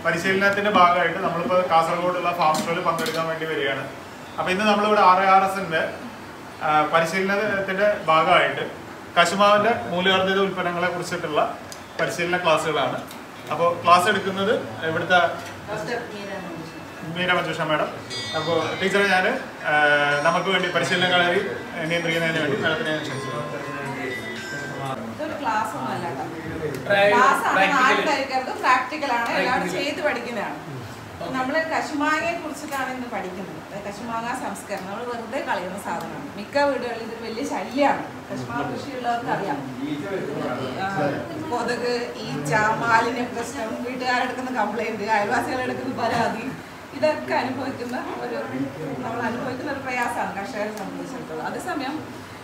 പരിശീലനത്തിന്റെ ഭാഗമായിട്ട് നമ്മളിപ്പോൾ കാസർഗോഡുള്ള ഫാം ഷോയിൽ പങ്കെടുക്കാൻ വേണ്ടി വരികയാണ് അപ്പൊ ഇന്ന് നമ്മളിവിടെ ആർ ആർ എസിന്റെ പരിശീലനത്തിന്റെ ഭാഗമായിട്ട് കശുമാവിന്റെ മൂല്യവർദ്ധിത ഉൽപ്പന്നങ്ങളെ കുറിച്ചിട്ടുള്ള പരിശീലന ക്ലാസ്സുകളാണ് അപ്പോൾ ക്ലാസ് എടുക്കുന്നത് ഇവിടുത്തെ മീര മഞ്ജുഷ മാഡം അപ്പോൾ ടീച്ചറെ ഞാൻ നമുക്ക് വേണ്ടി പരിശീലനങ്ങളെ നിയന്ത്രിക്കുന്നതിന് വേണ്ടി മാഡത്തിനെ ഞാൻ ക്ഷണിച്ചു ഇതൊരു ക്ലാസ് ഒന്നും അല്ല Pri- ക്ലാസ് ആണ് practical. നാല് തരക്കരുത് പ്രാക്ടിക്കൽ ആണ് എല്ലാവരും Practical. ചെയ്ത് പഠിക്കുന്നതാണ് നമ്മള് കശുമാങ്ങയെ കുറിച്ചിട്ടാണ് ഇന്ന് പഠിക്കുന്നത് അത് കശുമാങ്ങ സംസ്കരണം നമ്മൾ വെറുതെ കളയുന്ന സാധനമാണ് മിക്ക വീടുകളിൽ ഇത് വലിയ ശല്യമാണ് കശുമാങ്ങ കൃഷിയുള്ളവർക്ക് അറിയാം ആ, കൊതുക് ഈച്ച മാലിന്യ പ്രശ്നം വീട്ടുകാരെടുക്കുന്ന കംപ്ലൈന്റ് അയൽവാസികളെടുക്കുന്ന പരാതി ഇതൊക്കെ അനുഭവിക്കുന്ന ഒരു നമ്മൾ അനുഭവിക്കുന്ന ഒരു പ്രയാസമാണ് കർഷകരെ സംബന്ധിച്ചിടത്തോളം അതേസമയം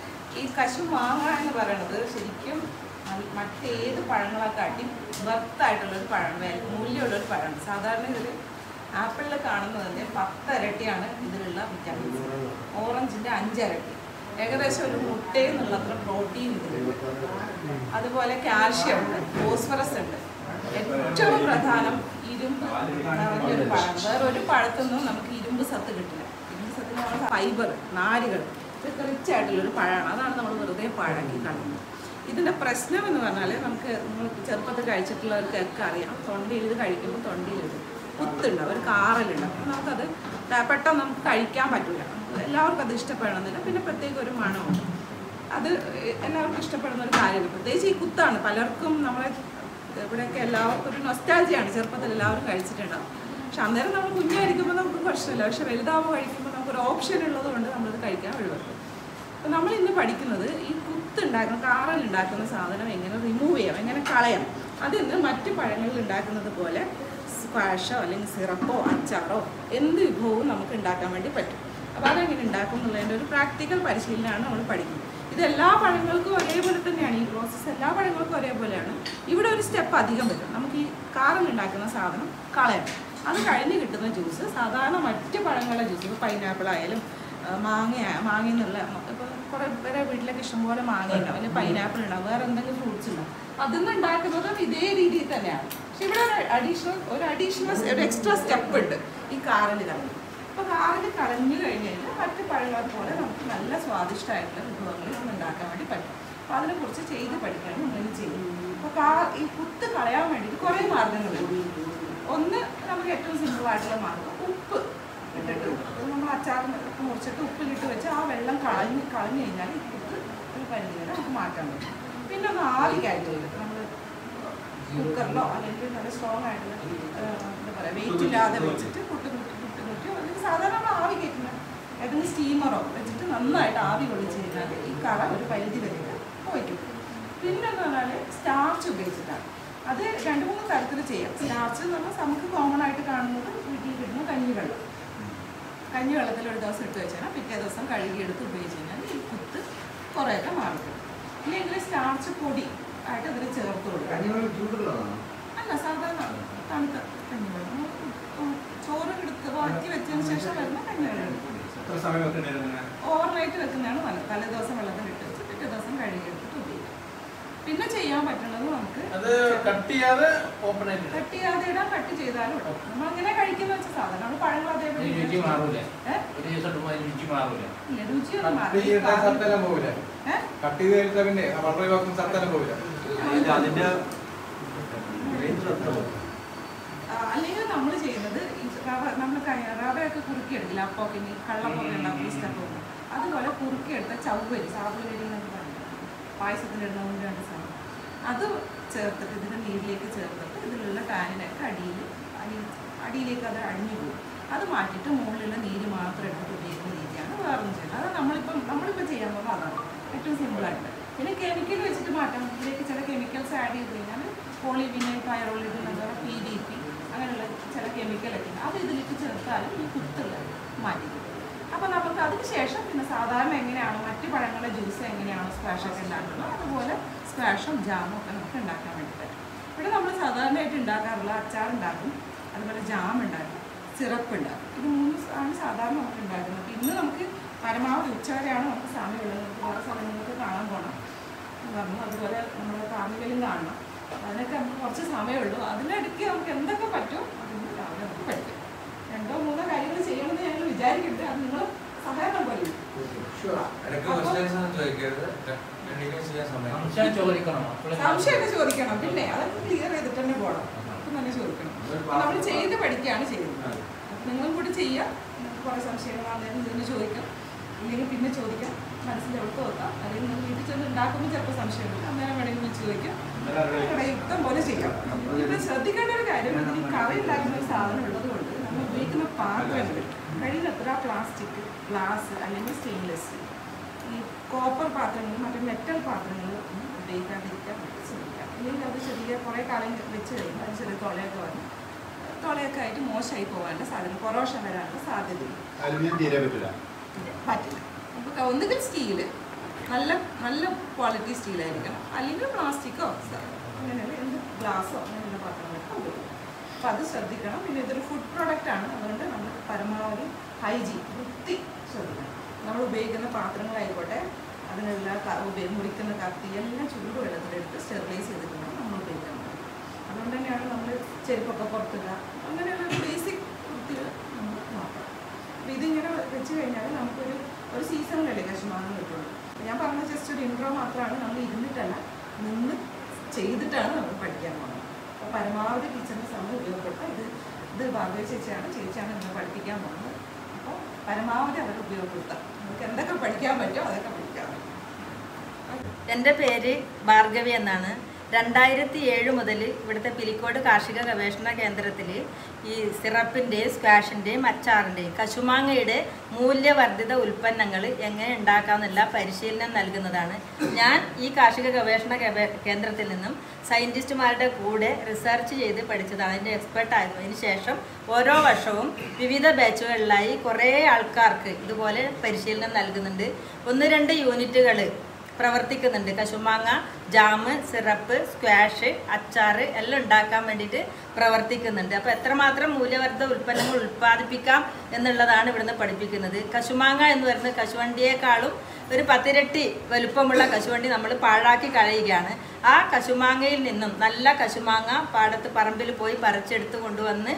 ഈ കശു മാങ്ങ എന്ന് പറയുന്നത് ശരിക്കും മ- മറ്റേത് പഴങ്ങളെക്കാട്ടി വർത്തായിട്ടുള്ളൊരു പഴം വില മൂല്യമുള്ളൊരു പഴമാണ് സാധാരണ ഇതിൽ ആപ്പിളിൽ കാണുന്നതിൻ്റെ പത്തരട്ടിയാണ് ഇതിലുള്ള വിറ്റാമിൻസ് ഓറഞ്ചിൻ്റെ അഞ്ചരട്ടി ഏകദേശം ഒരു മുട്ടയിൽ നിന്നുള്ളത്ര പ്രോട്ടീൻ ഇതിലുണ്ട് അതുപോലെ കാൽഷ്യം ഉണ്ട് ഫോസ്ഫറസ് ഉണ്ട് ഏറ്റവും പ്രധാനം ഇരുമ്പ് നിറഞ്ഞൊരു പഴം വേറെ ഒരു പഴത്തു നിന്നും നമുക്ക് ഇരുമ്പ് സത്ത് കിട്ടില്ല ഇരുമ്പ് സത്തിന് നമ്മൾ ഫൈബർ നാരുകൾ ഇതൊക്കെ റിച്ച് ആയിട്ടുള്ളൊരു പഴമാണ് അതാണ് നമ്മൾ വെറുതെ പഴക്കി കളയുന്നത് ഇതിൻ്റെ പ്രശ്നം എന്ന് പറഞ്ഞാൽ നമുക്ക് നമ്മൾ ചെറുപ്പത്തിൽ കഴിച്ചിട്ടുള്ളവർക്കൊക്കെ അറിയാം തൊണ്ടയിൽ ഇത് കഴിക്കുമ്പോൾ തൊണ്ടയിൽ ഇത് കുത്തുണ്ടാവും ഒരു കാറലുണ്ടാവും അപ്പോൾ നമുക്കത് ത- പെട്ടെന്ന് നമുക്ക് കഴിക്കാൻ പറ്റില്ല എല്ലാവർക്കും അത് ഇഷ്ടപ്പെടണമെന്നില്ല പിന്നെ പ്രത്യേക ഒരു മണമുണ്ട് അത് എല്ലാവർക്കും ഇഷ്ടപ്പെടുന്ന ഒരു കാര്യമാണ് പ്രത്യേകിച്ച് ഈ കുത്താണ് പലർക്കും നമ്മളെ ഇവിടെയൊക്കെ എല്ലാവർക്കും ഒരു നൊസ്റ്റാൾജിയാണ് ചെറുപ്പത്തിൽ എല്ലാവരും കഴിച്ചിട്ടുണ്ടാവും പക്ഷെ അന്നേരം നമ്മൾ കുഞ്ഞായിരിക്കുമ്പോൾ നമുക്ക് പ്രശ്നമില്ല പക്ഷെ വലുതാവുമ്പോൾ കഴിക്കുമ്പോൾ നമുക്കൊരു ഓപ്ഷൻ ഉള്ളത് കൊണ്ട് നമ്മളത് കഴിക്കാൻ ഒഴിവാക്കും അപ്പോൾ നമ്മൾ ഇന്ന് പഠിക്കുന്നത് ഈ കുത്തുണ്ടാക്കുന്ന കാറൽ ഉണ്ടാക്കുന്ന സാധനം എങ്ങനെ റിമൂവ് ചെയ്യാം എങ്ങനെ കളയാം അതിന്ന് മറ്റ് പഴങ്ങളിൽ ഉണ്ടാക്കുന്നത് പോലെ സ്ക്വാഷോ അല്ലെങ്കിൽ സിറപ്പോ അച്ചാറോ എന്ത് വിഭവവും നമുക്ക് ഉണ്ടാക്കാൻ വേണ്ടി പറ്റും അപ്പോൾ അതെങ്ങനെ ഉണ്ടാക്കും എന്നുള്ളതിൻ്റെ ഒരു പ്രാക്ടിക്കൽ പരിശീലനമാണ് നമ്മൾ പഠിക്കുന്നത് ഇത് എല്ലാ പഴങ്ങൾക്കും ഒരേപോലെ തന്നെയാണ് ഈ പ്രോസസ്സ് എല്ലാ പഴങ്ങൾക്കും ഒരേപോലെയാണ് ഇവിടെ ഒരു സ്റ്റെപ്പ് അധികം വരും നമുക്ക് ഈ കാറിൽ ഉണ്ടാക്കുന്ന സാധനം കളയാം അത് കഴിഞ്ഞ് കിട്ടുന്ന ജ്യൂസ് സാധാരണ മറ്റ് പഴങ്ങളുടെ ജ്യൂസ് ഇപ്പോൾ പൈനാപ്പിൾ ആയാലും ആ, മാങ്ങ മാങ്ങ എന്നുള്ള ഇപ്പം കുറേ പേരെ വീട്ടിലൊക്കെ ഇഷ്ടംപോലെ മാങ്ങ ഉണ്ടാവും അല്ലെങ്കിൽ പൈനാപ്പിൾ ഉണ്ടാവും വേറെ എന്തെങ്കിലും ഫ്രൂട്ട്സ് ഉണ്ടാവും അതിൽ നിന്ന് ഉണ്ടാക്കുന്നതും ഇതേ രീതിയിൽ തന്നെയാണ് പക്ഷെ ഇവിടെ ഒരു അഡീഷണൽ ഒരു അഡീഷണൽ ഒരു എക്സ്ട്രാ സ്റ്റെപ്പ് ഉണ്ട് ഈ കാറിൽ കളഞ്ഞു അപ്പോൾ കാറിൽ കളഞ്ഞു കഴിഞ്ഞ് കഴിഞ്ഞാൽ മറ്റ് പഴങ്ങളെ പോലെ നമുക്ക് നല്ല സ്വാദിഷ്ടമായിട്ടുള്ള വിഭവങ്ങൾ ഇന്ന് ഉണ്ടാക്കാൻ വേണ്ടി പറ്റും അപ്പോൾ അതിനെക്കുറിച്ച് ചെയ്ത് പഠിക്കാൻ നമ്മൾ ചെയ്യും അപ്പോൾ കാ ഈ കുത്ത് കളയാൻ വേണ്ടിയിട്ട് കുറേ മാർഗങ്ങളുണ്ട് ഒന്ന് നമുക്ക് ഏറ്റവും സിമ്പിൾ ആയിട്ടുള്ള മാർഗം ഉപ്പ് ഇട്ടിട്ട് അത് നമ്മൾ അച്ചാറിന് ഉപ്പ് മുറിച്ചിട്ട് ഉപ്പിലിട്ട് വെച്ച് ആ വെള്ളം കളഞ്ഞ് കളഞ്ഞു കഴിഞ്ഞാൽ ഈ കുത്ത് ഒരു പരിധി വരെ നമുക്ക് മാറ്റാൻ പറ്റും പിന്നെ ഒന്ന് ആവി കയറ്റുന്നത് നമ്മൾ കുക്കറിലോ അല്ലെങ്കിൽ നല്ല സ്ട്രോങ് ആയിട്ടുള്ള ആ, എന്താ പറയുക വെയിറ്റ് ഇല്ലാതെ വെച്ചിട്ട് കുട്ടി കുട്ടി കുട്ടി കുട്ടി അല്ലെങ്കിൽ സാധാരണ നമ്മൾ ആവി കയറ്റുന്ന ഏതെങ്കിലും സ്റ്റീമറോ വെച്ചിട്ട് നന്നായിട്ട് ആവി കൊള്ളിച്ച് കഴിഞ്ഞാൽ ഈ കറ ഒരു പരിധി വരെ പോയിക്കും പിന്നെ എന്ന് പറഞ്ഞാൽ സ്റ്റാർച്ച് ഉപയോഗിച്ചിട്ടാണ് അത് രണ്ട് മൂന്ന് തരത്തിൽ ചെയ്യാം സ്റ്റാർച്ച് എന്ന് പറഞ്ഞാൽ നമുക്ക് കോമൺ ആയിട്ട് കാണുന്നത് വീട്ടിൽ കിട്ടുന്ന കഞ്ഞിവെള്ളം കഞ്ഞിവെള്ളത്തിൽ ഒരു ദിവസം ഇട്ട് വെച്ചാൽ പിറ്റേ ദിവസം കഴുകിയെടുത്ത് ഉപയോഗിച്ച് കഴിഞ്ഞാൽ ഈ കുത്ത് കുറേയൊക്കെ മാറും ഇല്ലെങ്കിൽ സ്റ്റാർച്ച് പൊടി ആയിട്ട് അതിൽ ചേർത്ത് കൊടുക്കാം അല്ല സാധാരണ തണുത്ത കഞ്ഞിവെള്ളം നമ്മൾ ഉം ചോറ് എടുത്ത് വാറ്റി വെച്ചതിന് ശേഷം വരുന്ന കഞ്ഞിവെള്ളം എടുക്കും എത്ര സമയം വെക്കണ്ടായിരുന്നു ഓവർനൈറ്റ് വെക്കുന്നതാണ് നല്ലത് തലേ ദിവസം വെള്ളത്തിൽ ഇട്ട് വെച്ച് പിറ്റേ ദിവസം കഴുകിയെടുത്തിട്ട് ഉപയോഗിക്കാം പിന്നെ ചെയ്യാൻ പറ്റുന്നത് നമുക്ക് അത് കട്ട് ചെയ്യാതെ ഓപ്പൺ ആയിട്ട് കട്ട് ചെയ്യാതെ ഇടാം കട്ട് ചെയ്താലും ഇടാം നമ്മൾ അങ്ങനെ കഴിക്കുന്ന വെച്ച സാധനം നമ്മൾ പഴങ്ങൾ അതേപോലെ ഈ രുചി മാറൂല ഏ? ഒരു ദിവസം ഇടുമ്പോൾ അതിന് രുചി മാറൂല ഇല്ല രുചിയൊന്നും കട്ട് ചെയ്താൽ സത്തെല്ലാം പോവില്ല ഏ? കട്ട് ചെയ്ത് കഴിഞ്ഞാൽ പിന്നെ വളരെ വാക്കും സത്തെല്ലാം പോവില്ല അതിന്റെ ആ, അല്ലെങ്കിൽ നമ്മൾ ചെയ്യുന്നത് ഈ റവ നമ്മൾ റവയൊക്കെ കുറുക്കിയെടുക്കില്ല അപ്പൊക്കെ ഈ കള്ളപ്പൊക്കെ ഉണ്ടാക്കും ഇഷ്ടപ്പൊക്കെ അതുപോലെ കുറുക്കിയെടുത്ത ചവ്വരി സാബുലരി എന്നൊക്കെ പറയും പായസത്തിലിടുന്ന ഒന്ന് രണ്ട് സാധനം അത് ചേർത്തിട്ട് ഇതിൻ്റെ നീരിലേക്ക് ചേർത്തിട്ട് ഇതിലുള്ള ടാനിനൊക്കെ അടിയിൽ അടി അടിയിലേക്ക് അത് അഴിഞ്ഞു പോകും അത് മാറ്റിയിട്ട് മുകളിലുള്ള നീര് മാത്രം എടുത്ത് ഉപയോഗിക്കുന്ന രീതിയാണ് വേറൊന്നും ചെയ്യുന്നത് അത് നമ്മളിപ്പം നമ്മളിപ്പോൾ ചെയ്യാൻ പോകുന്നത് അതാണ് ഏറ്റവും സിമ്പിളായിട്ട് പിന്നെ കെമിക്കൽ വെച്ചിട്ട് മാറ്റാം ഇതിലേക്ക് ചില കെമിക്കൽസ് ആഡ് ചെയ്ത് കഴിഞ്ഞാൽ പോളിവിനൈൽ പയറോളിഡ് എന്താ പി ഡി പി അങ്ങനെയുള്ള ചില കെമിക്കലൊക്കെ ഉണ്ട് അത് ഇതിലേക്ക് ചേർത്താലും ഈ കുത്തുള്ള മാറ്റി അപ്പോൾ നമുക്ക് അതിന് ശേഷം പിന്നെ സാധാരണ എങ്ങനെയാണ് മറ്റ് പഴങ്ങളുടെ ജ്യൂസ് എങ്ങനെയാണ് സ്ക്വാഷൊക്കെ ഉണ്ടാക്കുന്നത് അതുപോലെ സ്ക്വാഷും ജാമും ഒക്കെ നമുക്ക് ഉണ്ടാക്കാൻ വേണ്ടി പറ്റും ഇവിടെ നമ്മൾ സാധാരണയായിട്ട് ഉണ്ടാക്കാറുള്ള അച്ചാർ ഉണ്ടാക്കും അതുപോലെ ജാം ഉണ്ടാക്കും സിറപ്പ് ഉണ്ടാക്കും ഇത് മൂന്ന് ആണ് സാധാരണ നമുക്ക് ഉണ്ടാക്കുന്നത് അപ്പോൾ ഇന്ന് നമുക്ക് പരമാവധി ഉച്ചവരെയാണ് നമുക്ക് സമയമുള്ളത് നമുക്ക് വേറെ സ്ഥലങ്ങളിലൊക്കെ കാണാൻ പോകണം എന്ന് പറഞ്ഞു അതുപോലെ നമ്മുടെ കാർണിവലും കാണണം അതിനൊക്കെ നമുക്ക് കുറച്ച് സമയമുള്ളൂ അതിനിടയ്ക്ക് നമുക്ക് എന്തൊക്കെ പറ്റും അതൊന്നും രാവിലെ നമുക്ക് പഠിക്കാം രണ്ടോ മൂന്നോ കാര്യങ്ങൾ ചെയ്യണമെന്ന് ഞങ്ങൾ വിചാരിക്കുന്നുണ്ട് അത് നിങ്ങൾ സഹായം പോലെ ഇടയ്ക്ക് ക്വസ്റ്റ്യൻസ് ഒന്നും ചോദിക്കരുത് എന്തെങ്കിലും ചെയ്യാൻ സമയം സംശയം ചോദിക്കണം അപ്പോഴേ സംശയമൊക്കെ ചോദിക്കണം പിന്നെ അതൊക്കെ ക്ലിയർ ചെയ്തിട്ട് തന്നെ പോകണം അപ്പം തന്നെ ചോദിക്കണം നമ്മൾ ചെയ്ത് പഠിക്കുകയാണ് ചെയ്യുന്നത് അപ്പം നിങ്ങളും കൂടി ചെയ്യുക നിങ്ങൾക്ക് കുറേ സംശയങ്ങളാണെങ്കിലും ഇതിന് ചോദിക്കാം ഇല്ലെങ്കിൽ പിന്നെ ചോദിക്കാം മനസ്സിൽ എവിടെ വെക്കാം അല്ലെങ്കിൽ നിങ്ങൾ വീട്ടിൽ ചെന്ന് ഉണ്ടാക്കുമ്പോൾ ചിലപ്പോൾ സംശയമില്ല അന്നേരം വേണമെങ്കിൽ വെച്ച് ചോദിക്കാം ഇവിടെ യുക്തം പോലെ ചെയ്യാം ഇത് ശ്രദ്ധിക്കേണ്ട ഒരു കാര്യം ഈ കറി ഉണ്ടാക്കുന്ന ഒരു സാധനം ഉള്ളത് കൊണ്ട് നമ്മൾ ഉപയോഗിക്കുന്ന പാത്രങ്ങൾ കഴിയുന്നത്ര പ്ലാസ്റ്റിക് ഗ്ലാസ് അല്ലെങ്കിൽ സ്റ്റെയിൻലെസ് ഈ കോപ്പർ പാത്രങ്ങൾ മറ്റേ മെറ്റൽ പാത്രങ്ങൾ ഒന്നും ഉപയോഗിക്കാതിരിക്കാൻ വേണ്ടി ശ്രമിക്കാം ഇല്ലെങ്കിൽ അത് ചെറിയ കുറേ കാലം വെച്ച് കഴിയുമ്പോൾ അത് ചെറിയ തുളയൊക്കെ വന്ന് തുളയൊക്കെ ആയിട്ട് മോശമായി പോകാനുള്ള സാധ്യത കൊറോഷ വരാനുള്ള സാധ്യതയുണ്ട് അലുമിനിയം തീരെ പറ്റില്ല പറ്റില്ല നമുക്ക് ഒന്നുകിൽ സ്റ്റീല് നല്ല നല്ല ക്വാളിറ്റി സ്റ്റീലായിരിക്കണം അല്ലെങ്കിൽ പ്ലാസ്റ്റിക്കോ അങ്ങനെയുള്ള എന്ത് ഗ്ലാസ്സോ അങ്ങനെയുള്ള പാത്രങ്ങളൊക്കെ ഉപയോഗിക്കും അപ്പം അത് ശ്രദ്ധിക്കണം പിന്നെ ഇതൊരു ഫുഡ് പ്രോഡക്റ്റ് ആണ് അതുകൊണ്ട് നമ്മൾ പരമാവധി ഹൈജീൻ വൃത്തി ശ്രദ്ധിക്കണം നമ്മൾ ഉപയോഗിക്കുന്ന പാത്രങ്ങളായിക്കോട്ടെ അതിനുള്ള ക- ഉപയോഗി- മുറിക്കുന്ന കത്തി എല്ലാം ചൂടുവെള്ളത്തിലെടുത്ത് സ്റ്റെറിലൈസ് ചെയ്തിട്ട് വേണം നമ്മൾ ഉപയോഗിക്കാൻ പറ്റും അതുകൊണ്ട് തന്നെയാണ് നമ്മൾ ചെരുപ്പൊക്കെ പുറത്തിടുക അങ്ങനെയുള്ള ഒരു ബേസിക് വൃത്തികൾ നമ്മൾ നോക്കണം അപ്പോൾ ഇതിങ്ങനെ വെച്ച് കഴിഞ്ഞാൽ നമുക്കൊരു ഒരു സീസണിലല്ലേ കശുമാങ്ങ കിട്ടുള്ളൂ അപ്പോൾ ഞാൻ പറഞ്ഞ ജസ്റ്റ് ഒരു ഇൻട്രോ മാത്രമാണ് നമ്മൾ ഇരുന്നിട്ടല്ല നിന്ന് ചെയ്തിട്ടാണ് നമ്മൾ പഠിക്കാൻ പോകുന്നത് അപ്പോൾ പരമാവധി ടീച്ചറിൻ്റെ സമയം ഉപയോഗപ്പെടുത്താം ഇത് ഇത് ഭാഗവതി ചേച്ചിയാണ് ചേച്ചിയാണ് നിങ്ങൾ പഠിപ്പിക്കാൻ പോകുന്നത് അപ്പോൾ പരമാവധി അവർ ഉപയോഗപ്പെടുത്താം നമുക്ക് എന്തൊക്കെ പഠിക്കാൻ പറ്റുമോ അതൊക്കെ പഠിക്കാം എൻ്റെ പേര് ഭാർഗവി എന്നാണ് രണ്ടായിരത്തി ഏഴ് മുതൽ ഇവിടുത്തെ പിലിക്കോട് കാർഷിക ഗവേഷണ കേന്ദ്രത്തിൽ ഈ സിറപ്പിൻ്റെയും സ്ക്വാഷിൻ്റെയും അച്ചാറിൻ്റെയും കശുമാങ്ങയുടെ മൂല്യവർദ്ധിത ഉൽപ്പന്നങ്ങൾ എങ്ങനെ ഉണ്ടാക്കാമെന്നുള്ള പരിശീലനം നൽകുന്നതാണ് ഞാൻ ഈ കാർഷിക ഗവേഷണ ഗവേ- കേന്ദ്രത്തിൽ നിന്നും സയൻറ്റിസ്റ്റുമാരുടെ കൂടെ റിസർച്ച് ചെയ്ത് പഠിച്ചതാണ് അതിൻ്റെ എക്സ്പെർട്ട് ആയിരുന്നു അതിന് ശേഷം ഓരോ വർഷവും വിവിധ ബാച്ചുകളിലായി കുറേ ആൾക്കാർക്ക് ഇതുപോലെ പരിശീലനം നൽകുന്നുണ്ട് ഒന്ന് രണ്ട് യൂണിറ്റുകൾ പ്രവർത്തിക്കുന്നുണ്ട് കശുമാങ്ങ ജാമ് സിറപ്പ് സ്ക്വാഷ് അച്ചാറ് എല്ലാം ഉണ്ടാക്കാൻ വേണ്ടിയിട്ട് പ്രവർത്തിക്കുന്നുണ്ട് അപ്പോൾ എത്രമാത്രം മൂല്യവർദ്ധിത ഉൽപ്പന്നങ്ങൾ ഉൽപ്പാദിപ്പിക്കാം എന്നുള്ളതാണ് ഇവിടുന്ന് പഠിപ്പിക്കുന്നത് കശുമാങ്ങ എന്ന് പറയുന്നത് കശുവണ്ടിയേക്കാളും ഒരു പത്തിരട്ടി വലുപ്പമുള്ള കശുവണ്ടി നമ്മൾ പാഴാക്കി കളയുകയാണ് ആ കശുമാങ്ങയിൽ നിന്നും നല്ല കശുമാങ്ങ പാടത്ത് പറമ്പിൽ പോയി പറിച്ചെടുത്ത് കൊണ്ടുവന്ന്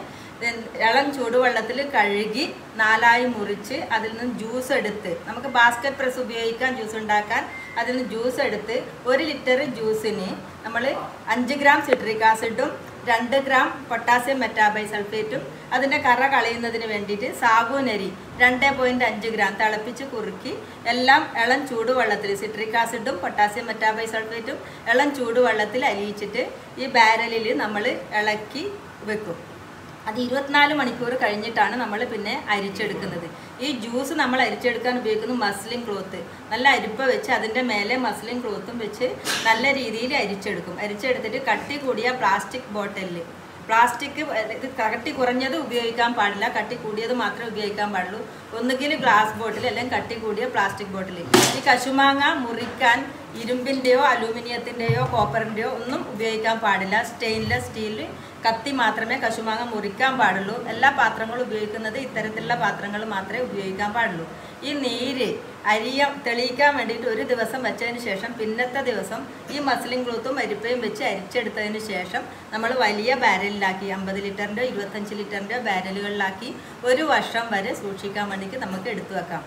ഇളം ചൂടുവെള്ളത്തിൽ കഴുകി നാലായി മുറിച്ച് അതിൽ നിന്ന് ജ്യൂസ് എടുത്ത് നമുക്ക് ബാസ്ക്കറ്റ് പ്രസ് ഉപയോഗിക്കാൻ ജ്യൂസ് ഉണ്ടാക്കാൻ അതിൽ നിന്ന് ജ്യൂസ് എടുത്ത് ഒരു ലിറ്റർ ജ്യൂസിന് നമ്മൾ അഞ്ച് ഗ്രാം സിട്രിക് ആസിഡും രണ്ട് ഗ്രാം പൊട്ടാസ്യം മെറ്റാബൈ സൾഫേറ്റും അതിൻ്റെ കറ കളയുന്നതിന് വേണ്ടിയിട്ട് സാബൂനരി രണ്ട് പോയിൻറ്റ് അഞ്ച് ഗ്രാം തിളപ്പിച്ച് കുറുക്കി എല്ലാം ഇളം ചൂടുവെള്ളത്തിൽ സിട്രിക് ആസിഡും പൊട്ടാസ്യം മെറ്റാബൈ സൾഫേറ്റും ഇളം ചൂടുവെള്ളത്തിൽ അലിയിച്ചിട്ട് ഈ ബാരലിൽ നമ്മൾ ഇളക്കി വെക്കും അത് ഇരുപത്തിനാല് മണിക്കൂർ കഴിഞ്ഞിട്ടാണ് നമ്മൾ പിന്നെ അരിച്ചെടുക്കുന്നത് ഈ ജ്യൂസ് നമ്മൾ അരിച്ചെടുക്കാൻ ഉപയോഗിക്കുന്ന മസ്ലിൻ ക്ലോത്ത് നല്ല അരിപ്പ വെച്ച് അതിൻ്റെ മേലെ മസ്ലിൻ ക്ലോത്തും വെച്ച് നല്ല രീതിയിൽ അരിച്ചെടുക്കും അരിച്ചെടുത്തിട്ട് കട്ടി കൂടിയ പ്ലാസ്റ്റിക് ബോട്ടിലിൽ പ്ലാസ്റ്റിക് ഇത് കട്ടി കുറഞ്ഞത് ഉപയോഗിക്കാൻ പാടില്ല കട്ടി കൂടിയത് മാത്രമേ ഉപയോഗിക്കാൻ പാടുള്ളൂ ഒന്നുകിൽ ഗ്ലാസ് ബോട്ടിൽ അല്ലെങ്കിൽ കട്ടി കൂടിയ പ്ലാസ്റ്റിക് ബോട്ടിൽ ഈ കശുമാങ്ങ മുറിക്കാൻ ഇരുമ്പിൻ്റെയോ അലൂമിനിയത്തിൻ്റെയോ കോപ്പറിൻ്റെയോ ഒന്നും ഉപയോഗിക്കാൻ പാടില്ല സ്റ്റെയിൻലെസ് സ്റ്റീൽ കത്തി മാത്രമേ കശുമാങ്ങ മുറിക്കാൻ പാടുള്ളൂ എല്ലാ പാത്രങ്ങളും ഉപയോഗിക്കുന്നത് ഇത്തരത്തിലുള്ള പാത്രങ്ങൾ മാത്രമേ ഉപയോഗിക്കാൻ പാടുള്ളൂ ഈ നീര് അരിയ തെളിയിക്കാൻ വേണ്ടിയിട്ട് ഒരു ദിവസം വെച്ചതിന് ശേഷം പിന്നത്തെ ദിവസം ഈ മസ്ലിൻ ക്ലോത്തും അരിപ്പയും വെച്ച് അരിച്ചെടുത്തതിന് ശേഷം നമ്മൾ വലിയ ബാരലിലാക്കി അമ്പത് ലിറ്ററിൻ്റെയോ ഇരുപത്തഞ്ച് ലിറ്ററിൻ്റെയോ ബാരലുകളിലാക്കി ഒരു വർഷം വരെ സൂക്ഷിക്കാൻ വേണ്ടിയിട്ട് നമുക്ക് എടുത്തു വെക്കാം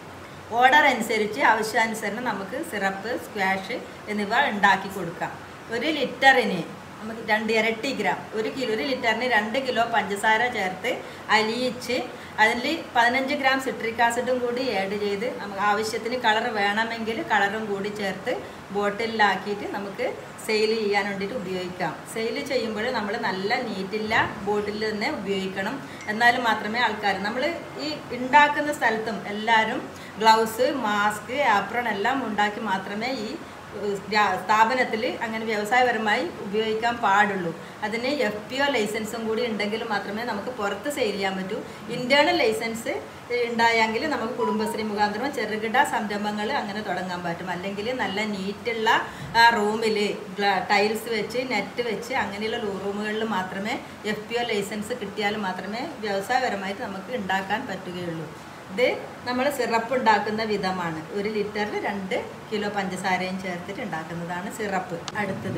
ഓർഡർ അനുസരിച്ച് ആവശ്യാനുസരണം നമുക്ക് സിറപ്പ് സ്ക്വാഷ് എന്നിവ ഉണ്ടാക്കി കൊടുക്കാം ഒരു ലിറ്ററിന് നമുക്ക് രണ്ട് ഇരട്ടി ഗ്രാം ഒരു കിലോ ഒരു ലിറ്ററിന് രണ്ട് കിലോ പഞ്ചസാര ചേർത്ത് അലിയിച്ച് അതിൽ പതിനഞ്ച് ഗ്രാം സിട്രിക് ആസിഡും കൂടി ആഡ് ചെയ്ത് നമുക്ക് ആവശ്യത്തിന് കളർ വേണമെങ്കിൽ കളറും കൂടി ചേർത്ത് ബോട്ടിലാക്കിയിട്ട് നമുക്ക് സെയിൽ ചെയ്യാൻ വേണ്ടിയിട്ട് ഉപയോഗിക്കാം സെയിൽ ചെയ്യുമ്പോൾ നമ്മൾ നല്ല നീറ്റില്ല ബോട്ടിൽ തന്നെ ഉപയോഗിക്കണം എന്നാൽ മാത്രമേ ആൾക്കാർ നമ്മൾ ഈ ഉണ്ടാക്കുന്ന സ്ഥലത്തും എല്ലാവരും ഗ്ലൗസ് മാസ്ക് ആപ്രൺ എല്ലാം ഉണ്ടാക്കി മാത്രമേ ഈ സ്ഥാപനത്തിൽ അങ്ങനെ വ്യവസായപരമായി ഉപയോഗിക്കാൻ പാടുള്ളൂ അതിന് എഫ് പി ഒ ലൈസൻസും കൂടി ഉണ്ടെങ്കിൽ മാത്രമേ നമുക്ക് പുറത്ത് സെയിൽ ചെയ്യാൻ പറ്റൂ ഇൻറ്റേർണൽ ലൈസൻസ് ഉണ്ടായെങ്കിൽ നമുക്ക് കുടുംബശ്രീ മുഖാന്തരം ചെറുകിട സംരംഭങ്ങൾ അങ്ങനെ തുടങ്ങാൻ പറ്റും അല്ലെങ്കിൽ നല്ല നീറ്റുള്ള റൂമിൽ ടൈൽസ് വെച്ച് നെറ്റ് വെച്ച് അങ്ങനെയുള്ള റൂമുകളിൽ മാത്രമേ എഫ് പി ഒ ലൈസൻസ് കിട്ടിയാൽ മാത്രമേ വ്യവസായപരമായിട്ട് നമുക്ക് ഉണ്ടാക്കാൻ പറ്റുകയുള്ളൂ ഇത് നമ്മൾ സിറപ്പ് ഉണ്ടാക്കുന്ന വിധമാണ് ഒരു ലിറ്ററിൽ രണ്ട് കിലോ പഞ്ചസാരയും ചേർത്തിട്ട് ഉണ്ടാക്കുന്നതാണ് സിറപ്പ് അടുത്തത്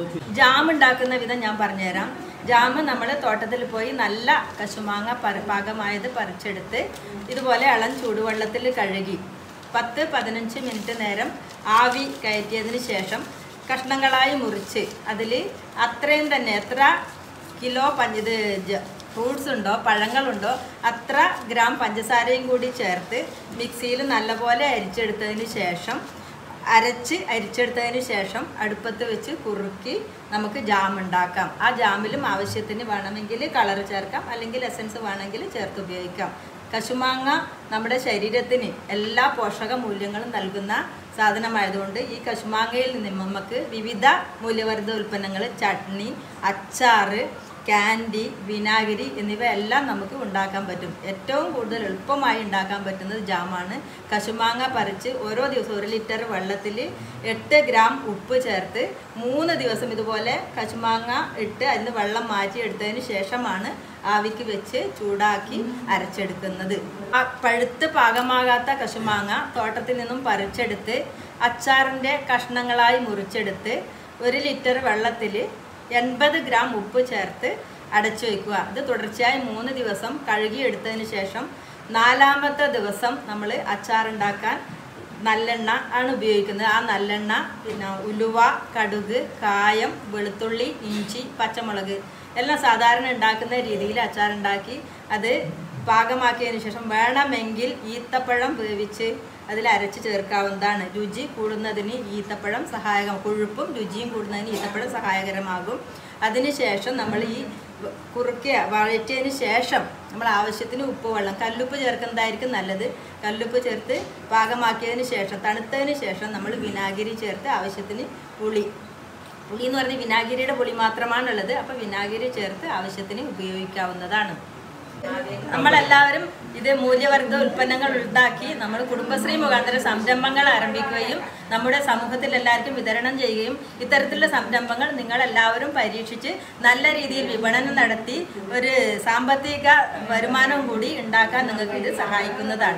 ജാം ഉണ്ടാക്കുന്ന വിധം ഞാൻ പറഞ്ഞുതരാം ജാം നമ്മൾ തോട്ടത്തിൽ പോയി നല്ല കശുമാങ്ങ പര പാകമായത് പറിച്ചെടുത്ത് ഇതുപോലെ ഇളം ചൂടുവെള്ളത്തിൽ കഴുകി പത്ത് പതിനഞ്ച് മിനിറ്റ് നേരം ആവി കയറ്റിയതിന് ശേഷം കഷ്ണങ്ങളായി മുറിച്ച് അതിൽ അത്രയും തന്നെ എത്ര കിലോ പഞ്ച ഇത് ജ- ഫ്രൂട്ട്സ് ഉണ്ടോ പഴങ്ങളുണ്ടോ അത്ര ഗ്രാം പഞ്ചസാരയും കൂടി ചേർത്ത് മിക്സിയിൽ നല്ലപോലെ അരിച്ചെടുത്തതിന് ശേഷം അരച്ച് അരിച്ചെടുത്തതിന് ശേഷം അടുപ്പത്ത് വെച്ച് കുറുക്കി നമുക്ക് ജാം ഉണ്ടാക്കാം ആ ജാമിലും ആവശ്യത്തിന് വേണമെങ്കിൽ കളർ ചേർക്കാം അല്ലെങ്കിൽ എസൻസ് വേണമെങ്കിൽ ചേർത്ത് ഉപയോഗിക്കാം കശുമാങ്ങ നമ്മുടെ ശരീരത്തിന് എല്ലാ പോഷക മൂല്യങ്ങളും നൽകുന്ന സാധനമായതുകൊണ്ട് ഈ കശുമാങ്ങയിൽ നിന്ന് നമുക്ക് വിവിധ മൂല്യവർദ്ധിത ഉൽപ്പന്നങ്ങൾ ചട്നി അച്ചാറ് ക്യാൻഡി വിനാഗിരി എന്നിവയെല്ലാം നമുക്ക് ഉണ്ടാക്കാൻ പറ്റും ഏറ്റവും കൂടുതൽ എളുപ്പമായി ഉണ്ടാക്കാൻ പറ്റുന്നത് ജാമാണ് കശുമാങ്ങ പറിച്ച് ഓരോ ദിവസവും ഒരു ലിറ്റർ വെള്ളത്തിൽ എട്ട് ഗ്രാം ഉപ്പ് ചേർത്ത് മൂന്ന് ദിവസം ഇതുപോലെ കശുമാങ്ങ ഇട്ട് അതിന് വെള്ളം മാറ്റി എടുത്തതിന് ശേഷമാണ് ആവിക്ക് വെച്ച് ചൂടാക്കി അരച്ചെടുക്കുന്നത് ആ പഴുത്ത് പാകമാകാത്ത കശുമാങ്ങ തോട്ടത്തിൽ നിന്നും പറിച്ചെടുത്ത് അച്ചാറിൻ്റെ കഷ്ണങ്ങളായി മുറിച്ചെടുത്ത് ഒരു ലിറ്റർ വെള്ളത്തിൽ എൺപത് ഗ്രാം ഉപ്പ് ചേർത്ത് അടച്ചു വയ്ക്കുക ഇത് തുടർച്ചയായി മൂന്ന് ദിവസം കഴുകിയെടുത്തതിന് ശേഷം നാലാമത്തെ ദിവസം നമ്മൾ അച്ചാറുണ്ടാക്കാൻ നല്ലെണ്ണ ആണ് ഉപയോഗിക്കുന്നത് ആ നല്ലെണ്ണ പിന്നെ ഉലുവ കടുക് കായം വെളുത്തുള്ളി ഇഞ്ചി പച്ചമുളക് എല്ലാം സാധാരണ ഉണ്ടാക്കുന്ന രീതിയിൽ അച്ചാറുണ്ടാക്കി അത് പാകമാക്കിയതിന് ശേഷം വേണമെങ്കിൽ ഈത്തപ്പഴം വേവിച്ച് അതിൽ അരച്ച് ചേർക്കാവുന്നതാണ് രുചി കൂടുന്നതിന് ഈത്തപ്പഴം സഹായകം കൊഴുപ്പും രുചിയും കൂടുന്നതിന് ഈത്തപ്പഴം സഹായകരമാകും അതിനുശേഷം നമ്മൾ ഈ വ- കുറുക്കിയ വഴറ്റിയതിന് ശേഷം നമ്മൾ ആവശ്യത്തിന് ഉപ്പ് വെള്ളം കല്ലുപ്പ് ചേർക്കുന്നതായിരിക്കും നല്ലത് കല്ലുപ്പ് ചേർത്ത് പാകമാക്കിയതിന് ശേഷം തണുത്തതിന് ശേഷം നമ്മൾ വിനാഗിരി ചേർത്ത് ആവശ്യത്തിന് പുളി പുളി എന്ന് പറഞ്ഞാൽ വിനാഗിരിയുടെ പുളി മാത്രമാണുള്ളത് അപ്പോൾ വിനാഗിരി ചേർത്ത് ആവശ്യത്തിന് ഉപയോഗിക്കാവുന്നതാണ് നമ്മളെല്ലാവരും ഇത് മൂല്യവർദ്ധിത ഉൽപ്പന്നങ്ങൾ ഉണ്ടാക്കി നമ്മൾ കുടുംബശ്രീ മുഖാന്തരം സംരംഭങ്ങൾ ആരംഭിക്കുകയും നമ്മുടെ സമൂഹത്തിൽ എല്ലാവർക്കും വിതരണം ചെയ്യുകയും ഇത്തരത്തിലുള്ള സംരംഭങ്ങൾ നിങ്ങൾ എല്ലാവരും പരീക്ഷിച്ച് നല്ല രീതിയിൽ വിപണനം നടത്തി ഒരു സാമ്പത്തിക വരുമാനം കൂടി ഉണ്ടാക്കാൻ നിങ്ങൾക്ക് ഇത് സഹായിക്കുന്നതാണ്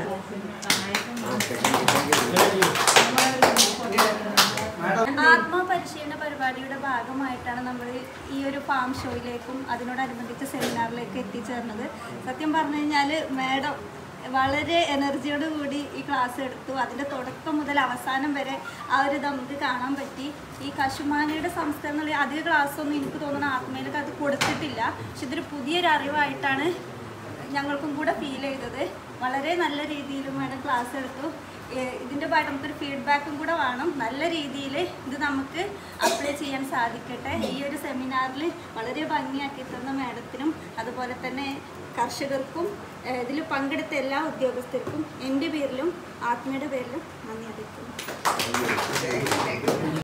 ആത്മപരിശീലന പരിപാടിയുടെ ഭാഗമായിട്ടാണ് നമ്മൾ ഈ ഒരു ഫാം ഷോയിലേക്കും അതിനോടനുബന്ധിച്ച് സെമിനാറിലേക്ക് എത്തിച്ചേർന്നത് സത്യം പറഞ്ഞു കഴിഞ്ഞാൽ മാഡം വളരെ എനർജിയോട് കൂടി ഈ ക്ലാസ് എടുത്തു അതിൻ്റെ തുടക്കം മുതൽ അവസാനം വരെ ആ ഒരു ഇത് നമുക്ക് കാണാൻ പറ്റി ഈ കശുമാനയുടെ സംസ്കരണങ്ങൾ അധിക ക്ലാസ്സൊന്നും എനിക്ക് തോന്നുന്നു ആത്മയിലേക്ക് അത് കൊടുത്തിട്ടില്ല പക്ഷെ ഇതൊരു പുതിയൊരു അറിവായിട്ടാണ് ഞങ്ങൾക്കും കൂടെ ഫീൽ ചെയ്തത് വളരെ നല്ല രീതിയിൽ മാഡം ക്ലാസ് എടുത്തു ഏഹ് ഇതിൻ്റെ ഭാഗത്ത് നമുക്കൊരു ഫീഡ്ബാക്കും കൂടെ വേണം നല്ല രീതിയിൽ ഇത് നമുക്ക് അപ്ലൈ ചെയ്യാൻ സാധിക്കട്ടെ ഈ ഒരു സെമിനാറിൽ വളരെ ഭംഗിയാക്കി തന്ന മാഡത്തിനും അതുപോലെ തന്നെ കർഷകർക്കും ഇതിൽ പങ്കെടുത്ത എല്ലാ ഉദ്യോഗസ്ഥർക്കും എൻ്റെ പേരിലും ആത്മയുടെ പേരിലും നന്ദി അറിയിക്കുന്നു